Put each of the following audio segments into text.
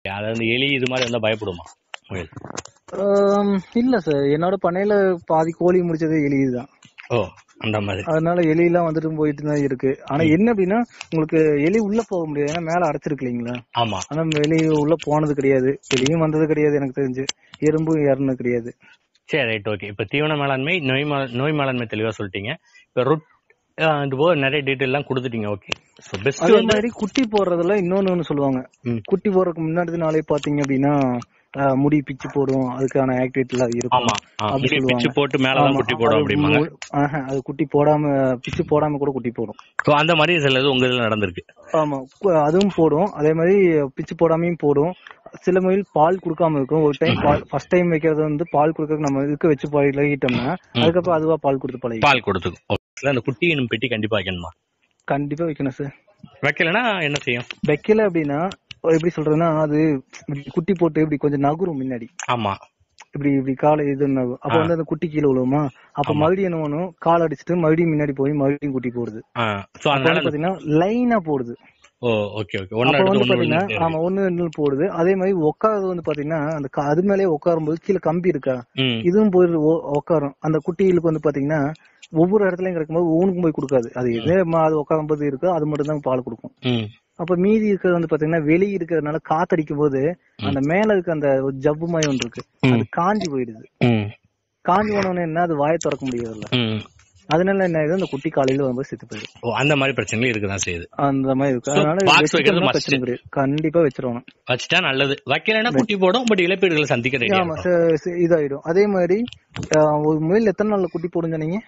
அதாவது இந்த எலி இது மாதிரி இருந்தா பயப்படுமா முயல் ஆம், இல்ல சார் என்னோட பண்ணையில பாதி கோழி முடிச்சது எலி தான் ஓ அந்த மாதிரி அதனால எலி எல்லாம் வந்துட்டு போயிட்டு தான் இருக்கு ஆனா என்ன அப்படின்னா உங்களுக்கு எலி உள்ள போக முடியாது ஏன்னா மேல அடைச்சிருக்கு இல்லைங்களா ஆமா ஆனா வெளி உள்ள போனது கிடையாது எலியும் வந்தது கிடையாது எனக்கு தெரிஞ்சு எறும்பும் ஏறினது கிடையாது சரி ரைட் ஓகே இப்ப தீவன மேலாண்மை நோய் மே- நோய் மேலாண்மை தெளிவா சொல்லிட்டீங்க இப்ப ரொட் ஆஹ் இது போக நிறைய டீட்டெயில் எல்லாம் கொடுத்துட்டீங்க ஓகே ஸோ பெஸ்ட் அதே வந்து மாதிரி குட்டி போடுறதுல இன்னொன்னு ஒண்ணு சொல்லுவாங்க ம். குட்டி போடுறதுக்கு முன்னாடி நாளே பாத்தீங்க அப்படின்னா ஆஹ், முடி பிச்சு போடும் அதுக்கான ஆக்டிவிட்டி எல்லாம் இருக்கும் ஆமா ஆ, அப்படி முடி சொல்லுவாங்க. பிச்சு போட்டு மேலதான் ஆமா, குட்டி போடும் அது அப்படிம்பாங்க மு- ஆஹா, அது குட்டி போடாம பிச்சு போடாம கூட குட்டி போடும் ஸோ அந்த மாதிரி சில இது உங்க இதுல நடந்திருக்கு ஆமா கு- அதுவும் போடும் அதே மாதிரி பிச்சு போடாமையும் போடும் சில மயில் பால் கொடுக்காம இருக்கும் ஒரு டைம் பால் ஃபர்ஸ்ட் டைம் வைக்கிறது வந்து பால் கொடுக்க நம்ம இதுக்கு வச்சு பழகிட்டோம்னா அதுக்கப்புறம் அதுவா பால் கொடுத்து பழகி பால் கொடுத்துக்கும் ஓகே அந்த குட்டி எனும் பெட்டி கண்டிப்பா வைக்கணுமா கண்டிப்பா வைக்கணும் சார் வைக்கலன்னா என்ன செய்யும் வைக்கல அப்படின்னா எப்படி சொல்றதுன்னா அது இப்படி குட்டி போட்டு இப்படி கொஞ்சம் நகரும் முன்னாடி ஆமா இப்படி இப்படி காலை இது நகரும். அப்ப வந்து அந்த குட்டி கீழே விழுவுமா அப்ப மறுபடியும் என்ன பண்ணும் கால் அடிச்சுட்டு மறுபடியும் முன்னாடி போய் மறுபடியும் குட்டி போடுது ஸோ அப்ப அதனால வந்து பாத்தீங்கன்னா லைனா போடுது ஓ ஓகே ஓகே ஒன்னு அப்ப அடுத்து வந்து ஒன்னு பாத்தீங்கன்னா விழுந்துட்டே ஆமா ஒண்ணு ரெண்டு போடுது அதே மாதிரி உட்காரது வந்து பாத்தீங்கன்னா அந்த க- அது மேலயே உட்காரும் போது கீழே கம்பி இருக்கா இருக்கு. ம் இதுவும் போய் உ- உட்காரும் அந்த குட்டிகளுக்கு வந்து பாத்தீங்கன்னா ஒவ்வொரு இடத்துலயும் கிடைக்கும்போது ஒவ்வொன்றுக்கும் போய் கொடுக்காது அது எது ம- அது உட்காரும் போது இருக்கோ அது மட்டும் தான் பால் கொடுக்கும் ம் அப்ப மீதி இருக்கிறது வந்து பாத்தீங்கன்னா வெளியே இருக்கிறதுனால காத்தடிக்கும் போது அந்த மேல இருக்க அந்த ஒரு ஜவ்வு மாதிரி ஒன்று இருக்கு அது காஞ்சி போயிடுது ம் காஞ்சி போனோடனே என்ன அது வாயை திறக்க முடியாதுல்ல ம் அதனால என்ன ஆகுது அந்த குட்டி காலையில வரும்போது செத்து போயிடும் ஓ அந்த மாதிரி பிரச்சனைகள் இருக்குதான் செய்யுது அந்த மாதிரி இருக்கு So, அதனால box வச்சுட்டோம்னா வைக்கிறது must. பிரச்சனை கிடையாது கண்டிப்பா வச்சிருவாங்க வச்சுட்டா நல்லது வைக்கலைன்னா குட்டி போடும் பட் இழப்பீடுகளை சந்திக்க ரெடி ஆமா ச- ச- இதாயிடும் அதே மாதிரி ஆஹ், ஒரு முயல் எத்தனை நாள்ல குட்டி போடும் சொன்னீங்க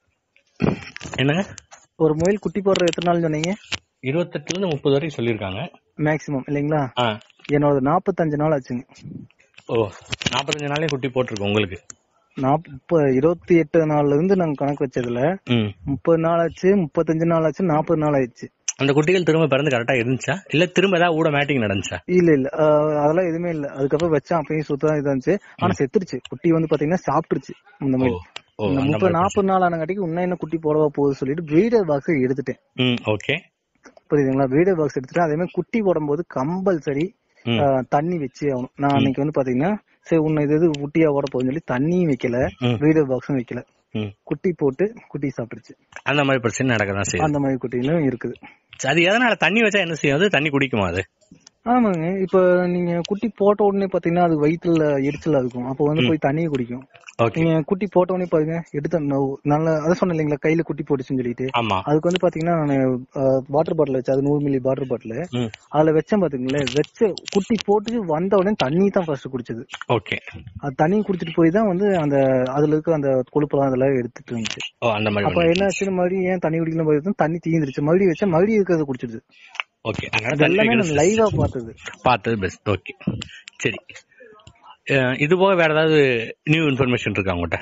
என்னங்க ஒரு முயல் குட்டி போடுற எத்தனை நாள் சொன்னீங்க இருபத்தெட்டுல இருந்து முப்பது வரைக்கும் சொல்லியிருக்காங்க மேக்சிமம் இல்லைங்களா ஆ என்னோட நாற்பத்தஞ்சு நாள் ஆச்சுங்க ஓ நாற்பத்தஞ்சு நாளே குட்டி போட்டிருக்கு உங்களுக்கு நாப்~ இப்ப இருபத்தி எட்டு நாள்ல இருந்து நாங்க கணக்கு வச்சதுல ம் முப்பது நாள் ஆச்சு முப்பத்தஞ்சு நாள் ஆச்சு நாற்பது நாள் ஆயிடுச்சு அந்த குட்டிகள் திரும்ப பிறந்து கரெக்டா இருந்துச்சா இல்ல திரும்ப ஏதாவது ஊட மேட்டிங் நடந்துச்சா இல்ல இல்ல ஆஹ், அதெல்லாம் எதுவுமே இல்ல அதுக்கப்புறம் வச்சேன் அப்பயும் சுத்தம் இதா இருந்துச்சு ஆனா செத்துருச்சு குட்டி வந்து பாத்தீங்கன்னா சாப்பிட்டுருச்சு இந்த ஓ மாதிரி ஓ இந்த அந்த முப்பது மாதிரி நாற்பது நாள் ஆனங்காட்டிக்கு இன்னும் என்ன குட்டி போடவா போகுது சொல்லிட்டு பிரீடர் பாக்ஸ் எடுத்துட்டேன் ம் ஓகே புரியுதுங்களா பிரீடர் பாக்ஸ் எடுத்துட்டேன் அதே மாதிரி குட்டி போடும்போது கம்பல்சரி ம். தண்ணி வச்சு ஆகணும் நான் அன்னைக்கு வந்து பாத்தீங்கன்னா சரி உன்னை இது இது குட்டியா ஓட போகுதுன்னு சொல்லி தண்ணியும் வைக்கல ம். பிரீடர் பாக்ஸும் வைக்கல ம் குட்டி போட்டு குட்டி சாப்பிட்டுருச்சு அந்த மாதிரி பிரச்சனை நடக்கதான் செய்யுது அந்த மாதிரி குட்டிகளும் இருக்குது அது எதனால தண்ணி வச்சா என்ன செய்யும் அது தண்ணி குடிக்குமா அது ஆமாங்க இப்ப நீங்க குட்டி போட்ட உடனே பாத்தீங்கன்னா அது வயிற்றுல எரிச்சலா இருக்கும் அப்போ வந்து போய் தண்ணியை குடிக்கும் ஓகே நீங்க குட்டி போட்ட உடனே பாருங்க எடுத்த ந- நல்ல அதை சொன்ன இல்லைங்களா கையில குட்டி போட்டுச்சுன்னு சொல்லிட்டு ஆமா அதுக்கு வந்து பாத்தீங்கன்னா நான் வாட்டர் பாட்டில் வச்சு அது நூறு மில்லி வாட்டர் பாட்டில் ம் அதுல வச்சேன் பாத்தீங்களேன் வச்ச குட்டி போட்டு வந்த உடனே தண்ணி தான் ஃபர்ஸ்ட் குடிச்சது ஓகே அது தண்ணி குடிச்சிட்டு போய் தான் வந்து அந்த அதுல இருக்க அந்த கொழுப்பெல்லாம் அதெல்லாம் எடுத்துட்டு இருந்துச்சு ஓ அந்த மாதிரி அப்ப என்ன ஆச்சு மறுபடியும் ஏன் தண்ணி குடிக்கலாம் போய் தண்ணி தீந்துருச்சு மறுபடியும் வச்சா மறுபடியும் இருக்கிறத குடிச்சிடுது ஓகே அதனால இது தண்ணி எல்லாமே வைக்கிறது நான் லைவா பார்த்தது பார்த்தது பெஸ்ட் ஓகே சரி அஹ் இது போக வேற ஏதாவது நியூ இன்ஃபர்மேஷன் இருக்கா உங்ககிட்ட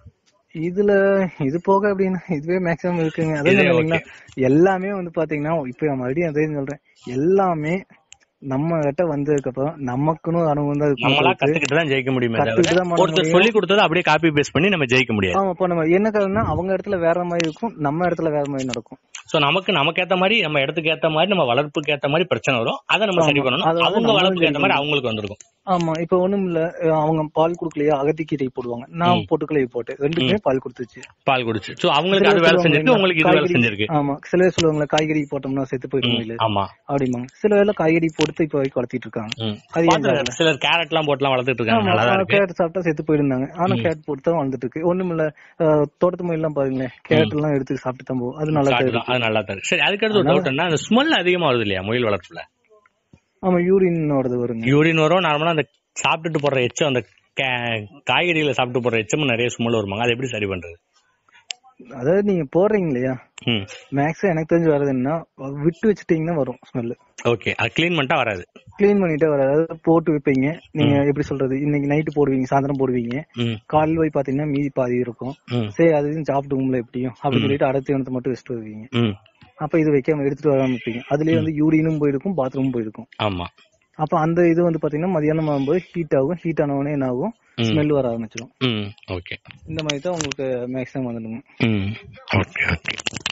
இதுல இது போக அப்படின்னா இதுவே மேக்ஸிமம் இருக்குங்க அதான் இதே சொன்னேன் இல்லைங்களா எல்லாமே வந்து பாத்தீங்கன்னா இப்ப நான் மறுபடியும் அதே சொல்றேன் எல்லாமே நம்ம கிட்ட வந்ததுக்கு அப்புறம் நமக்குன்னு அனுபவம் தான் நம்மளா இருக்கு கத்துக்கிட்டு தான் ஜெயிக்க முடியுமே கத்துக்கிட்டு தவிர தான் பண்ண ஒருத்தர் முடியும். சொல்லி கொடுத்ததை அப்படியே காப்பி பேஸ்ட் பண்ணி நம்ம ஜெயிக்க முடியாது ஆமா இப்ப நம்ம என்ன காரணம்னா அவங்க இடத்துல வேற மாதிரி இருக்கும் நம்ம இடத்துல வேற மாதிரி நடக்கும் சோ நமக்கு நமக்கு ஏத்த மாதிரி நம்ம இடத்துக்கு ஏத்த மாதிரி நம்ம வளர்ப்புக்கு ஏத்த மாதிரி பிரச்சனை வரும் அதை நம்ம சரி ஆமா. பண்ணணும் அதை வந்து அவங்க நம்மளும் வளர்ப்புக்கு ஏத்த சரி மாதிரி அவங்களுக்கு வந்திருக்கும் ஆமா இப்ப ஒண்ணும் இல்ல அஹ் அவங்க பால் குடுக்கலையா அகத்திக்கீரை போடுவாங்க நான் பொட்டுக்கலை போட்டேன் ரெண்டுமே பால் கொடுத்துச்சு பால் குடிச்சு சோ அவங்களுக்கு அது வேலை செஞ்சிருக்கு உங்களுக்கு இது வேலை காய்கறி- செஞ்சிருக்கு ஆமா சில பேர் சொல்லுவாங்களா காய்கறி போட்டோம்னா செத்து போயிடும் இல்ல ஆமா அப்படிம்பாங்க சில பேர்ல காய்கறி போட்டு இப்ப வரைக்கும் வளர்த்திட்டு இருக்காங்க ம். அது ஏன் பார்த்து சிலர் கேரட் எல்லாம் போட்டுலாம் வளர்த்துட்டு இருக்காங்க ஆமா, நல்லா தான் ஆ, இருக்கு கேரட் சாப்பிட்டா செத்து போயிருந்தாங்க ஆனா கேரட் போட்டு தான் வளர்ந்துட்டு இருக்கு ஒண்ணும் இல்ல அஹ், தோட்டத்து மயில் எல்லாம் பாருங்களேன் கேரட் எல்லாம் எடுத்து சாப்பிட்டு தான் போகும் அது நல்லா தான் சாப்பிட்டு இருக்கு தான். அது நல்லா தான் இருக்கு சரி அதுக்கடுத்து ஒரு டவுட் என்ன அந்த ஸ்மெல் அதிகமா வருது இல்லையா முயல் வளர்ப்புல ஆமா யூரினோடது வருங்க யூரின் வரும் நார்மலா அந்த சாப்பிட்டுட்டு போடுற எச்சம் அந்த கா- காய்கறிகளை சாப்பிட்டு போடுற எச்சமும் நிறைய ஸ்மெல் வருவாங்க அதை எப்படி சரி பண்றது அதாவது நீங்க போடுறீங்க இல்லையா ம் மேக்ஸிமம் எனக்கு தெரிஞ்சு வர்றது என்ன விட்டு வச்சுட்டீங்கன்னா வரும் ஸ்மெல் ஓகே அது க்ளீன் பண்ணிட்டா வராது க்ளீன் பண்ணிட்டே வராது அதாவது போட்டு வைப்பீங்க நீங்க எப்படி சொல்றது இன்னைக்கு நைட்டு போடுவீங்க சாயந்தரம் போடுவீங்க ம் காலையில் போய் பாத்தீங்கன்னா மீதி பாதி இருக்கும் ம் சரி அது இதுன்னு சாப்பிடுவோம்ல எப்படியும் அப்படின்னு சொல்லிட்டு அடுத்த இனத்தை மட்டும் வச்சுட்டு வருவீங்க ம் அப்ப இது வைக்காம எடுத்துட்டு வராம இருப்பீங்க அதுலயே வந்து யூரினும் போயிருக்கும் பாத்ரூமும் போயிருக்கும் ஆமா அப்ப அந்த இது வந்து பாத்தீங்கன்னா மதியானம் ஆகும்போது ஹீட் ஆகும் ஹீட் ஆனவொடனே என்ன ஆகும் ஸ்மெல் வர ஆரம்பிச்சிடும் ம் ஓகே இந்த மாதிரி தான் உங்களுக்கு மேக்ஸிமம் வந்துடுங்க ம் ஓகே ஓகே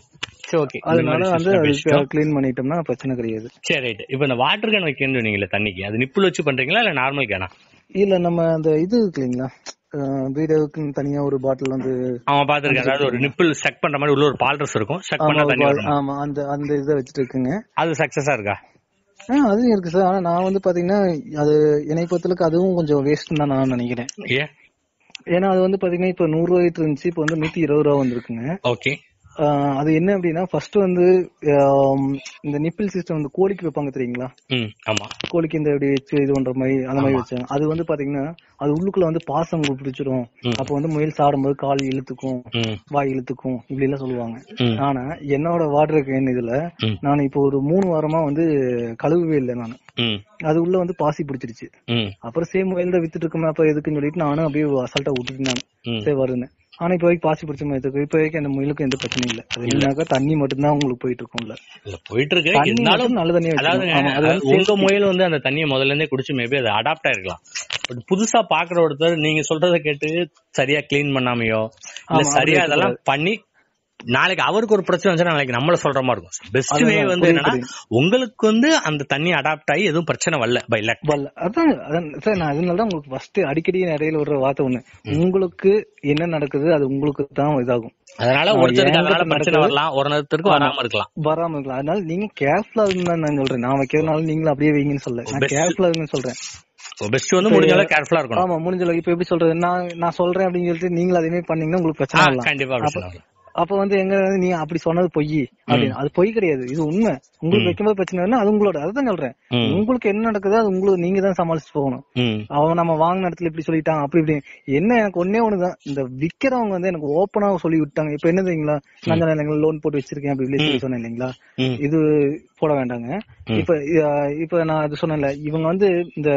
சரி ஓகே அதனால வந்து கிளீன் பண்ணிட்டோம்னா பிரச்சனை கிடையாது சரி ரைட் இப்போ இந்த வாட்டர் கேன் வைக்கணும்னு சொன்னீங்களே தண்ணிக்கு அது நிப்புள் வச்சு பண்றீங்களா இல்ல நார்மல் கேனா இல்ல நம்ம அந்த இது இருக்கு இல்லைங்களா வீடியோவுக்கு தனியா ஒரு பாட்டில் வந்து அவன் பாத்துருக்கேன் அதாவது ஒரு நிப்பிள் செக் பண்ற மாதிரி உள்ள ஒரு பால்ரஸ் இருக்கும் செக் ஆமா, பண்ணா ஒரு தண்ணி bottle- வரும் ஆமா அந்த அந்த இதை வச்சுட்டு இருக்குங்க அது சக்சஸா இருக்கா ஆ அதுவும் இருக்கு சார் ஆனா நான் வந்து பாத்தீங்கன்னா அது என்னை பொறுத்தளவுக்கு அதுவும் கொஞ்சம் வேஸ்ட் தான் நான் நினைக்கிறேன் ஏன் ஏன்னா அது வந்து பாத்தீங்கன்னா இப்ப நூறு ரூபாய்க்கு இருந்துச்சு இப்ப வந்து நூத்தி இருபது ரூபா வந்திருக்குங்க ஓகே ஆஹ் அது என்ன அப்படின்னா ஃபர்ஸ்ட் வந்து ஆம், இந்த நிப்பிள் சிஸ்டம் வந்து கோழிக்கு வைப்பாங்க தெரியுங்களா ம் ஆமா கோழிக்கு இந்த இப்படி வச்சு இது பண்ற மாதிரி அந்த மாதிரி வச்சாங்க அது வந்து பாத்தீங்கன்னா அது உள்ளுக்குள்ள வந்து பாசம் பிடிச்சிரும் ம். அப்ப வந்து முயல் சாடும்போது கால் இழுத்துக்கும் ம் வாய் இழுத்துக்கும் இப்படி எல்லாம் சொல்லுவாங்க ம் ஆனா என்னோட வாட்டர் கேன் இதுல ம் நான் இப்போ ஒரு மூணு வாரமா வந்து கழுவவே இல்லை நான் ம் அது உள்ள வந்து பாசி பிடிச்சிருச்சு ம் அப்புறம் சேம் முயல் தான் வித்துட்டு இருக்கோமே அப்ப எதுக்குன்னு சொல்லிட்டு நானும் அப்படியே அசால்ட்டா விட்டுட்டு நான் ம் சரி வருன்னு ஆனா இப்ப வரைக்கும் பாசி பிடிச்ச மாதிரி இருக்கு இப்ப வரைக்கும் அந்த முயலுக்கு எந்த பிரச்சனையும் இல்ல அது என்னன்னாக்கா தண்ணி மட்டும்தான் உங்களுக்கு போயிட்டு இருக்கும்ல இல்ல போயிட்டு இருக்கு தண்ணி இருந்தாலும் மட்டும் நல்ல தண்ணி அதாவது வச்சுக்கணும். ஆமா, அது வந்து உங்க முயல் வந்து அந்த தண்ணியை முதல்ல இருந்தே குடிச்சு மேபி அது அடாப்ட் ஆயிருக்கலாம் பட் புதுசா பாக்குற ஒருத்தர் நீங்க சொல்றத கேட்டு சரியா க்ளீன் பண்ணாமையோ இல்ல ஆமா, சரியா அப்படி அதெல்லாம் பண்ணி நாளைக்கு அவருக்கு ஒரு பிரச்சனை வந்துச்சுன்னா நாளைக்கு நம்மள சொல்ற மாதிரி இருக்கும் பெஸ்ட் வே அதுதான், வந்து புரியுது, என்னன்னா உங்களுக்கு வந்து அந்த தண்ணி அடாப்ட் ஆகி எதுவும் பிரச்சனை வரல பை லக் வரல அதான் அதான் சார் நான் அதனால தான் உங்களுக்கு ஃபர்ஸ்ட் அடிக்கடி நிறைய விடுற வார்த்தை ஒண்ணு உங்களுக்கு என்ன நடக்குது அது உங்களுக்கு தான் இதாகும் அதனால ஆ, ஒருத்தருக்கு என்கிட்ட அதனால பிரச்சனை நடக்குது. வரலாம் ஒரு நேரத்திற்கு வராம இருக்கலாம் வராம இருக்கலாம் அதனால நீங்க கேர்ஃபுல்லா இருந்தா நான் சொல்றேன் நான் வைக்கிறதுனால நீங்களும் அப்படியே வைங்கன்னு சொல்ல நான் Best. கேர்ஃபுல்லா இருங்கன்னு சொல்றேன் பெஸ்ட் வந்து முடிஞ்ச அளவுக்கு கேர்ஃபுல்லா இருக்கணும் ஆமா முடிஞ்ச அளவுக்கு இப்ப எப்படி சொல்றது நான் நான் சொல்றேன் அப்படின்னு சொல்லிட்டு நீங்களும் அதே மாதிரி பண்ணீங்கன்னா உங்களுக்கு ஆ, பிரச்சனை வரலாம் கண்டிப்பா பிரச்சனை வரலாம். அப்ப வந்து எங்க வந்து நீ அப்படி சொன்னது பொய் அப்படின்னு அது பொய் கிடையாது இது உண்மை உங்களுக்கு வைக்கும்போது பிரச்சனை வருதுன்னா அது உங்களோட அதுதான் சொல்றேன் ம். உங்களுக்கு என்ன நடக்குதோ அது உங்களுக்கு நீங்க தான் சமாளிச்சு போகணும் ம் அவன் நம்ம வாங்கின இடத்துல இப்படி சொல்லிட்டான் அப்படி இப்படி என்ன எனக்கு ஒன்னே ஒண்ணுதான் இந்த விக்கிறவங்க வந்து எனக்கு ஓப்பனா சொல்லி விட்டாங்க இப்ப என்ன தெரியுங்களா நான் சொன்னேன் இல்லைங்களா லோன் போட்டு வச்சிருக்கேன் அப்படி இப்படி சொல்லி சொன்னேன் இல்லைங்களா ம் இது போட வேண்டாங்க ம். இப்ப அஹ், இப்ப நான் அது சொன்னேன்ல இவங்க வந்து இந்த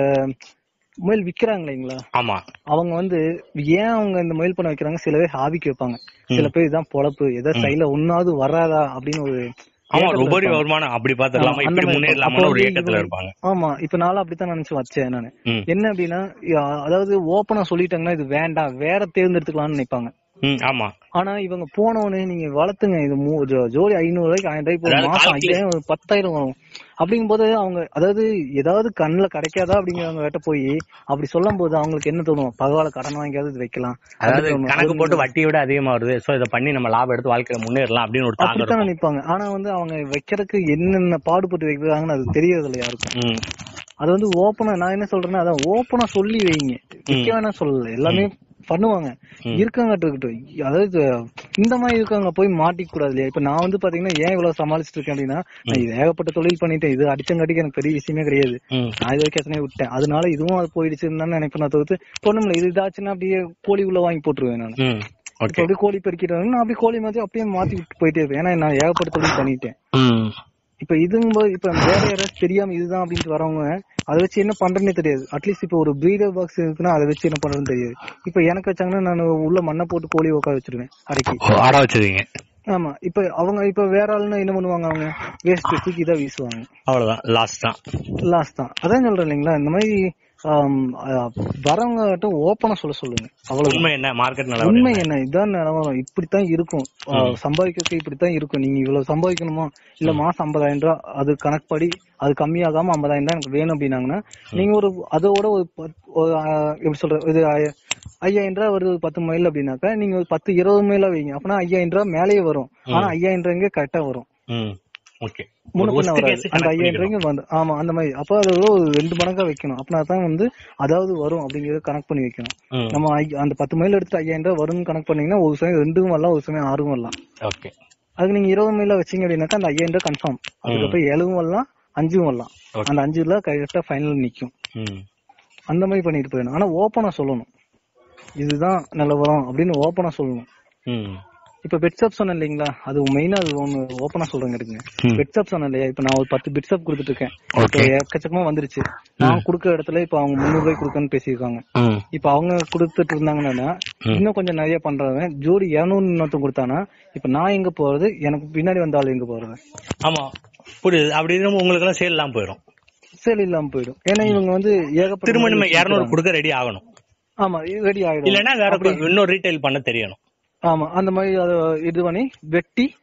முயல் விக்கிறாங்க இல்லைங்களா ஆமா அவங்க வந்து ஏன் அவங்க இந்த முயல் பண்ண வைக்கிறாங்க சில பேர் ஹாபிக்கு வைப்பாங்க சில பேர் இதான் பொழப்பு ஏதோ சைட்ல ஒன்னாவது வராதா அப்படின்னு ஒரு ஆமா ஏக்கத்துல உபரி இருப்பாங்க. வருமானம் அப்படி பாத்துக்கலாமா ஆமா, அந்த இப்படி மாதிரி முன்னேறலாமா அப்ப ஒரு வந்து ஏக்கத்துல இவங்க- இருப்பாங்க ஆமா இப்ப நானும் அப்படித்தான் நினைச்சு வச்சேன் நானு ம் என்ன அப்படின்னா யா- அதாவது ஓப்பனா சொல்லிட்டாங்கன்னா இது வேண்டாம் வேற தேர்ந்தெடுத்துக்கலாம்னு நினைப்பாங்க ம் ஆமா ஆனா இவங்க போனவனே நீங்க வளர்த்துங்க இது மூ- ஜோ- ஜோடி ஐநூறு ரூபாய்க்கு ஆயிரம் ரூபாய்க்கு ஒரு அதாவது மாசம் calculate- ஐயாயிரம் ஒரு பத்தாயிரம் வரும் அப்படிங்கும்போது அவங்க அதாவது ஏதாவது கண்ணுல கிடைக்காதா அப்படிங்கிறவங்க கிட்ட போய் அப்படி சொல்லும் போது அவங்களுக்கு என்ன தோணும் பரவாயில்ல கடன் வாங்கியாவது இது வைக்கலாம் அதாவது அப்படி தோணும். கணக்கு அது போட்டு வட்டியை விட அதிகமா வருது சோ இத பண்ணி நம்ம லாபம் எடுத்து வாழ்க்கையில முன்னேறலாம் அப்படின்னு ஒரு தாக்கம் அப்படித்தான் இருக்கும் நினைப்பாங்க ஆனா வந்து அவங்க வைக்கிறதுக்கு என்னென்ன பாடுபட்டு வைக்கிறாங்கன்னு அது தெரியறது இல்ல யாருக்கும் ம் அது வந்து ஓப்பனா நான் என்ன சொல்றேன்னா அதான் ஓப்பனா சொல்லி வைங்க வைக்க வேணாம் சொல்லல எல்லாமே பண்ணுவாங்க இருக்காங்க இருக்கட்டும் அதாவது இந்த மாதிரி இருக்கவங்க போய் மாட்டிக்க கூடாது இல்லையா இப்ப நான் வந்து பாத்தீங்கன்னா ஏன் இவ்வளவு சமாளிச்சிட்டு இருக்கேன் அப்படின்னா நான் இது ஏகப்பட்ட தொழில் பண்ணிட்டேன் இது அடிச்சங்காட்டிக்கு எனக்கு பெரிய விஷயமே கிடையாது ம் நான் இது வரைக்கும் எத்தனையோ விட்டேன் அதனால இதுவும் அது போயிடுச்சுன்னு தான் நினைப்பேன் நான் தவிர்த்து பொண்ணுமில்ல இது இதாச்சுன்னா அப்படியே கோழி உள்ள வாங்கி போட்டுருவேன் நான் ம் இப்ப ஓகே அப்படியே கோழி பெருக்கிட்டு நான் அப்படியே கோழி மாதிரி அப்படியே மாத்தி விட்டு போயிட்டே இருப்பேன் ஏன்னா நான் ஏகப்பட்ட தொழில் பண்ணிட்டேன் ம் இப்ப இதுங்கும்போது இப்ப வேற யாராவது தெரியாம இதுதான் அப்படின்ட்டு வரவங்க அதை வச்சு என்ன பண்றேன்னே தெரியாது அட்லீஸ்ட் இப்ப ஒரு பிரீடர் பாக்ஸ் இருக்குன்னா அதை வச்சு என்ன பண்றதுன்னு தெரியாது இப்ப எனக்கு வச்சாங்கன்னா நான் உள்ள மண்ணை போட்டு கோழி உட்கார வச்சிருவேன் அடக்கி ஆட வச்சிருக்கீங்க ஆமா இப்ப அவங்க இப்ப வேற ஆளுன்னா என்ன பண்ணுவாங்க அவங்க வேஸ்ட் தூக்கி தான் வீசுவாங்க அவ்வளவுதான் லாஸ்ட் தான் லாஸ்ட் தான் அதான் சொல்றேன் இல்லைங்களா இந்த மாதிரி ஆம், அஹ், வரவங்க ஓப்பனா சொல்ல சொல்லுங்க அவ்வளவு உண்மை என்ன மார்க்கெட் உண்மை நிலவரம் என்ன இதான் நிலவரம் இப்படித்தான் இருக்கும் ஆஹ் சம்பாதிக்கிறதுக்கு இப்படித்தான் இருக்கும் நீங்க இவ்வளவு சம்பாதிக்கணுமா இல்ல மாசம் ஐம்பதாயிரம் ரூபாய் அது கணக்குப்படி அது கம்மியாகாம ஐம்பதாயிரம் ரூபாய் எனக்கு வேணும் அப்படின்னாங்கன்னா நீங்க ஒரு அதோட ஒரு பத்- ஒரு, ஆஹ், எப்படி சொல்ற இது ஐ- ஐயாயிரம் ரூபாய் வருது ஒரு பத்து மைல் அப்படின்னாக்கா நீங்க ஒரு பத்து இருபது மைலா வைங்க அப்பனா ஐயாயிரம் ரூபாய் மேலேயே வரும் ஆனா ஐயாயிரம் ரூபாய்ங்க கரெக்டா வரும் ம் ஓகே முன்ன பின்ன வராது அந்த ஐயாயிரம் ரூபாய்க்கு வந்து ஆமா அந்த மாதிரி அப்ப அது ஒரு ரெண்டு மடங்கா வைக்கணும் அப்படின்னா தான் வந்து அதாவது வரும் அப்படிங்கறத கணக்கு பண்ணி வைக்கணும் நம்ம ஐ- அந்த பத்து மைல் எடுத்து ஐயாயிரம் ரூபாய் வரும்னு கணக்கு பண்ணீங்கன்னா ஒரு சமயம் ரெண்டும் வரலாம் ஒரு சமயம் ஆறும் வரலாம் ஓகே அதுக்கு நீங்க இருபது மைல வச்சீங்க அப்படின்னாக்கா அந்த ஐயாயிரம் ரூபாய் கன்ஃபார்ம் அதுக்கப்புறம் ஏழும் வரலாம் அஞ்சும் வரலாம் Okay. அந்த அஞ்சுல கரெக்டா ஃபைனல் நிக்கும் ம் அந்த மாதிரி பண்ணிட்டு போயிடணும் ஆனா ஓப்பனா சொல்லணும் இதுதான் நிலவரம் அப்படின்னு ஓப்பனா சொல்லணும் ம் இப்ப பெட்ஷாப் சொன்னேன் இல்லைங்களா அது மெயினா அது ஒண்ணு ஓப்பனா சொல்றேங்க இருக்குங்க ம். பெட்ஷாப் சொன்னேன் இல்லையா இப்ப நான் ஒரு பத்து பெட்ஷாப் கொடுத்துட்டு இருக்கேன் Okay. இப்ப எக்கச்சக்கமா வந்துருச்சு நான் கொடுக்குற இடத்துல இப்ப அவங்க முந்நூறு ரூபாய் கொடுக்கன்னு பேசியிருக்காங்க ம் இப்ப அவங்க கொடுத்துட்டு இருந்தாங்கன்னா இன்னும் கொஞ்சம் நிறைய பண்றவன் ஜோடி இருநூறு இன்னொருத்தன் கொடுத்தானா இப்ப நான் எங்க போறது எனக்கு பின்னாடி வந்த ஆள் எங்க போறது ஆமா புரியுது அப்படி இருக்கும் உங்களுக்கு எல்லாம் சேல் எல்லாம் போயிடும் சேல் இல்லாம போயிடும் ஏன்னா இவங்க வந்து ஏகப்பட்ட திரும்ப நம்ம மாதிரி இருநூறு கொடுக்குறாங்க. கொடுக்க ரெடி ஆகணும் ஆமா ரெடி ஆயிடும் இல்லன்னா வேற இன்னொரு ரீட்டைல் பண்ண தெரியணும் ஆமா அந்த மாதிரி அத இது பண்ணி வெட்டி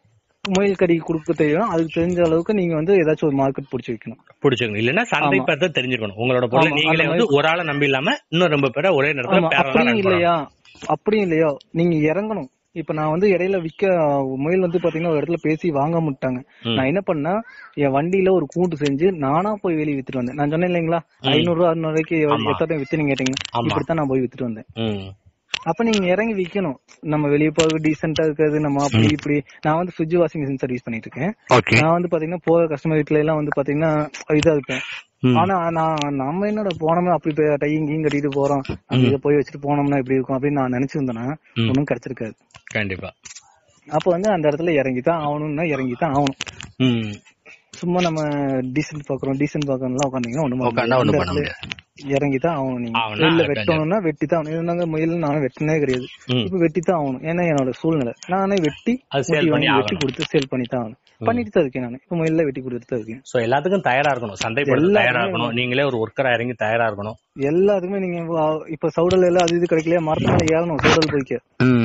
முயல் கறி கொடுக்க தெரியும் அதுக்கு தெரிஞ்ச அளவுக்கு நீங்க வந்து ஏதாச்சும் ஒரு மார்க்கெட் பிடிச்சி வைக்கணும் பிடிச்சிக்கணும் இல்லன்னா சந்தை ஆமா. பார்த்து தெரிஞ்சுக்கணும் உங்களோட பொருளை ஆமா, நீங்களே அந்த வந்து ஒரு ஆளை நம்பி இல்லாம இன்னும் ரொம்ப பேரை ஒரே நேரத்துல ஆமா பேரலா அப்படியும் ரன் பண்ணணும் இல்லையா அப்படியும் இல்லையா நீங்க இறங்கணும் இப்ப நான் வந்து இடையில விக்க முயல் வந்து பாத்தீங்கன்னா ஒரு இடத்துல பேசி வாங்க முட்டாங்க ம். நான் என்ன பண்ணா என் வண்டியில ஒரு கூண்டு செஞ்சு நானா போய் வெளியே வித்துட்டு வந்தேன் நான் சொன்னேன் இல்லைங்களா ம். ஐநூறு ரூபா அறுநூறு ரூபாய்க்கு ஆமா. எத்தனை வித்துன்னு கேட்டீங்க ஆமா. இப்படித்தான் நான் போய் வித்துட்டு வந்தேன் ம் அப்ப நீங்க இறங்கி விக்கணும் நம்ம வெளிய போக டீசெண்டா இருக்கிறது நம்ம அப்படி இப்படி நான் வந்து ஃப்ரிட்ஜ் வாஷிங் மிஷின் சர்வீஸ் பண்ணிட்டு இருக்கேன் ஓகே நான் வந்து பாத்தீங்கன்னா போற கஸ்டமர் வீட்ல எல்லாம் வந்து பாத்தீங்கன்னா இதா இருப்பேன் ஆனா நான் நம்ம என்னடா போனோமே அப்படி போய் டையும் கீயும் கட்டிட்டு போறோம் நம்ம இதை போய் வச்சுட்டு போனோம்னா எப்படி இருக்கும் அப்படின்னு நான் நினைச்சிருந்தேன்னா ம். ஒன்னும் கிடைச்சிருக்காது கண்டிப்பா அப்ப வந்து அந்த இடத்துல இறங்கி தான் ஆகணும்னா இறங்கி தான் ஆகணும் ம் சும்மா நம்ம டீசென்ட் பாக்குறோம் டீசென்ட் பாக்கணும்லாம் உட்காந்தீங்கன்னா ஒண்ணும் உட்காந்தா ஒண்ணும் பண்ண இறங்கி தான் ஆகணும் நீங்க ஆகணும், இல்ல அது வெட்டணும்னா வெட்டி தான் ஆகணும் இருந்தாங்க முயல் நானும் வெட்டினே கிடையாது ம். இப்ப வெட்டி தான் ஆகணும் ஏன்னா என்னோட சூழ்நிலை நானே வெட்டி அது sale முட்டி பண்ணி வாங்கி வெட்டி ஆகணும். கொடுத்து சேல் பண்ணி தான் ஆகணும் பண்ணிட்டு தான் இருக்கேன் நான் இப்ப முயல்ல வெட்டி கொடுத்துட்டு தான் இருக்கேன் சோ எல்லாத்துக்கும் தயாரா இருக்கணும் சந்தைப்படுத்த எல்லாத்துக்குமே தயாரா இருக்கணும் நீங்களே ஒரு ஒர்க்கரா இறங்கி தயாரா இருக்கணும் எல்லாத்துக்குமே நீங்க வா- இப்ப சவுடல் எல்லாம் அது இது கிடைக்கலையா மரத்து மேல ஏறணும் சவுடல் போய்க்க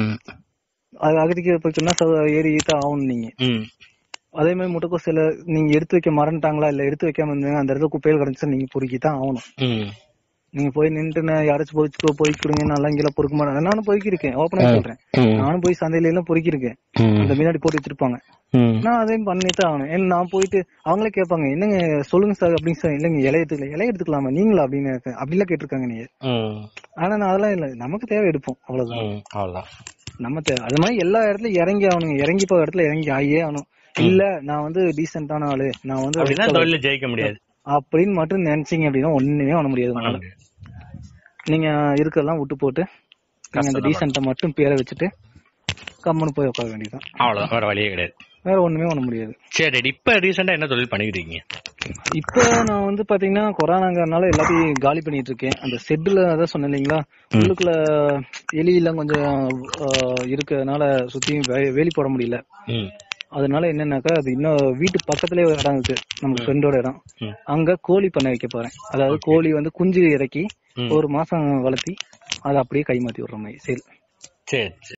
அது அகதிக்கு போய்க்கணும்னா சவு- ஏறி தான் ஆகணும் நீங்க ம் அதே மாதிரி முட்டைக்கோஸ் சில நீங்க எடுத்து வைக்க மறந்துட்டாங்களா இல்ல எடுத்து வைக்காம இருந்தாங்க அந்த இடத்துல குப்பையில் கிடந்துச்சு நீங்க பொறுக்கி தான் ஆகணும் ம் நீங்க போய் நின்று நான் யாராச்சும் போய் போய் கொடுங்க நல்லா இங்கெல்லாம் பொறுக்க மாட்டேன் நானும் பொறுக்கிருக்கேன் ஓப்பனா சொல்றேன் நானும் போய் சந்தையில எல்லாம் பொறுக்கிருக்கேன் இந்த முன்னாடி போட்டு வச்சிருப்பாங்க நான் அதையும் பண்ணிட்டு ஆகணும் ஏன்னா நான் போயிட்டு அவங்களே கேட்பாங்க என்னங்க சொல்லுங்க சார் அப்படின்னு சார் இல்லைங்க இலைய எடுத்துக்கலாம் இலைய எடுத்துக்கலாமா நீங்களா அப்படின்னு கேட்க- அப்படிலாம் கேட்டிருக்காங்க நீங்க ம் ஆனா நான் அதெல்லாம் இல்ல நமக்கு தேவை எடுப்போம் அவ்வளவுதான் ம் அவ்வளவுதான் நம்ம தேவை அது மாதிரி எல்லா இடத்துலயும் இறங்கி ஆகணுங்க இறங்கி போற இடத்துல இறங்கி ஆகியே ஆகணும் இல்ல நான் வந்து டீசென்டான ஆளு நான் வந்து அப்படின்னா rich ஆளு தொழில ஜெயிக்க முடியாது அப்படின்னு மட்டும் நினைச்சீங்க அப்படின்னா ஒண்ணுமே பண்ண முடியாது பண்ண உங்களால. முடியாது. நீங்க இருக்கறதெல்லாம் விட்டு போட்டு நீங்க அந்த கஷ்டம் டீசென்ட்டை மட்டும் பேரை வச்சுட்டு கம்முன்னு போய் உட்கார வேண்டியதுதான் அவ்வளவுதான் வேற வழியே கிடையாது வேற ஒண்ணுமே பண்ண முடியாது சரி இப்ப ரீசெண்டா என்ன தொழில் பண்ணிக்கிட்டு இருக்கீங்க இப்ப நான் வந்து பாத்தீங்கன்னா கொரோனாங்கறனால எல்லாத்தையும் காலி பண்ணிட்டு இருக்கேன் அந்த செட்டுல அதான் சொன்னேன் இல்லைங்களா உள்ளுக்குள்ள எலி எல்லாம் கொஞ்சம் ஆஹ், இருக்கறதுனால சுத்தியும் வே- வேலி போட முடியல ம் அதனால என்னன்னாக்கா அது இன்னும் வீட்டு பக்கத்துலயே ஒரு இடம் இருக்கு நம்ம ஃப்ரெண்டோட இடம் ம். அங்க கோழி பண்ண வைக்க போறேன் அதாவது கோழி வந்து குஞ்சு இறக்கி ம். ஒரு மாசம் வளர்த்தி அதை அப்படியே கைமாத்தி விடுற மாதிரி சேல் சரி சரி